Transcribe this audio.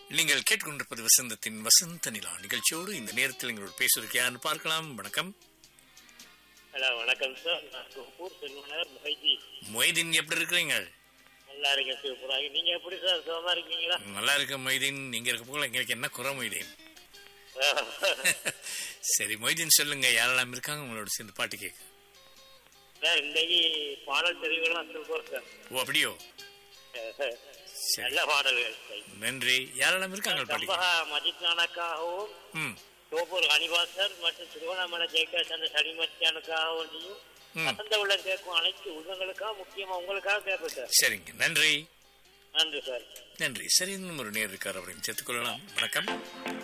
நீங்கள் கேட்டுக்கொண்டிருப்பது வசந்தத்தின் வசந்த நிலா நிகழ்ச்சியோடு இந்த நேரத்தில் எங்களோட பேசுவதற்கு யாருன்னு பார்க்கலாம் வணக்கம் ஹலோ வணக்கம் சார் நான் திருப்பூர் செல்வநகர் முகைஜி மொய்தீன் எப்படி இருக்கிறீங்க நல்லா இருக்கேன் சிவபுராகி நீங்க எப்படி சார் சுகமா இருக்கீங்களா நல்லா இருக்க மொய்தீன் நீங்க இருக்க போல எங்களுக்கு என்ன குறை மொய்தீன் சரி மொய்தீன் சொல்லுங்க யாரெல்லாம் இருக்காங்க உங்களோட சேர்ந்து பாட்டு கேட்க சார் இன்னைக்கு பாடல் தெரிவுகள்லாம் சொல்றோம் சார் ஓ அப்படியோ சரி நல்ல பாடல்கள் நன்றி யாரெல்லாம் இருக்காங்க பாட்டு சம்பகா மஜித் நானக்காகவும் ம் தோப்பூர் ஹனிவாசர் மற்றும் திருவண்ணாமலை ஜெயகாஷ் அந்த சனிமத்தியானுக்காகவும் ம். வசந்த உள்ள கேட்கும் அனைத்து உள்ளங்களுக்காக முக்கியமா உங்களுக்காக கேட்பேன் சார் சரிங்க நன்றி நன்றி சார் நன்றி சரி இன்னும் ஒரு நேர் இருக்கார் அப்படின்னு சேர்த்துக்கொள்ளலாம் வணக்கம்